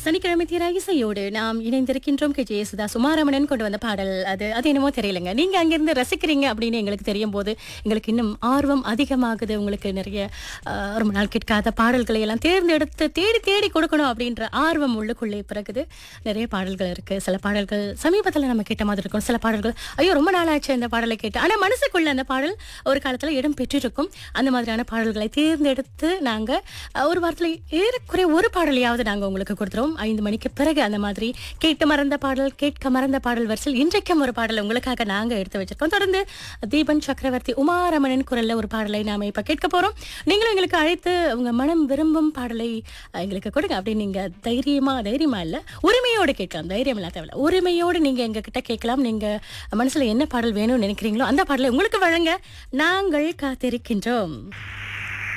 சனிக்கிழமை தீரா இசையோடு நாம் இணைந்திருக்கின்றோம் கே ஜெயசுதா சுமாரமணன் கொண்டு வந்த பாடல் அது அது என்னமோ தெரியலங்க நீங்க அங்கிருந்து ரசிக்கிறீங்க அப்படின்னு எங்களுக்கு தெரியும் போது எங்களுக்கு இன்னும் ஆர்வம் அதிகமாகுது உங்களுக்கு நிறைய ஆஹ், ரொம்ப நாள் கேட்காத பாடல்களை எல்லாம் தேர்ந்தெடுத்து தேடி தேடி கொடுக்கணும் அப்படின்ற ஆர்வம் உள்ளுக்குள்ளே பிறகுது நிறைய பாடல்கள் இருக்கு சில பாடல்கள் சமீபத்தில் நம்ம கேட்ட மாதிரி இருக்கும் சில பாடல்கள் ஐயோ ரொம்ப நாள் ஆச்சு அந்த பாடலை கேட்டு ஆனா மனசுக்குள்ள அந்த பாடல் ஒரு காலத்துல இடம் பெற்றிருக்கும் அந்த மாதிரியான பாடல்களை தேர்ந்தெடுத்து நாங்க அஹ், ஒரு வாரத்துல ஏறக்குறைய ஒரு பாடலையாவது நாங்க உங்களுக்கு கொடுத்துருவோம் ஐந்து மணிக்கு பிறகு அந்த மாதிரி கேட்டு மறந்த பாடல் கேட்க மறந்த பாடல் வரிசையில் இன்றைக்கும் ஒரு பாடல் உங்களுக்காக நாங்க எடுத்து வச்சிருக்கோம் தொடர்ந்து தீபன் சக்கரவர்த்தி உமாரமணன் குரல்ல ஒரு பாடலை நாம இப்ப கேட்க போறோம் நீங்களும் எங்களுக்கு அழைத்து உங்க மனம் விரும்பும் பாடலை அஹ், எங்களுக்கு கொடுங்க அப்படின்னு நீங்க தைரியமா தைரியமா இல்ல உரிமையோடு கேட்கலாம் தைரியம் இல்ல தேவையில்ல உரிமையோடு நீங்க எங்க கிட்ட கேட்கலாம் நீங்க மனசுல என்ன பாடல் வேணும்னு நினைக்கிறீங்களோ அந்த பாடலை உங்களுக்கு வழங்க நாங்கள் காத்திருக்கின்றோம்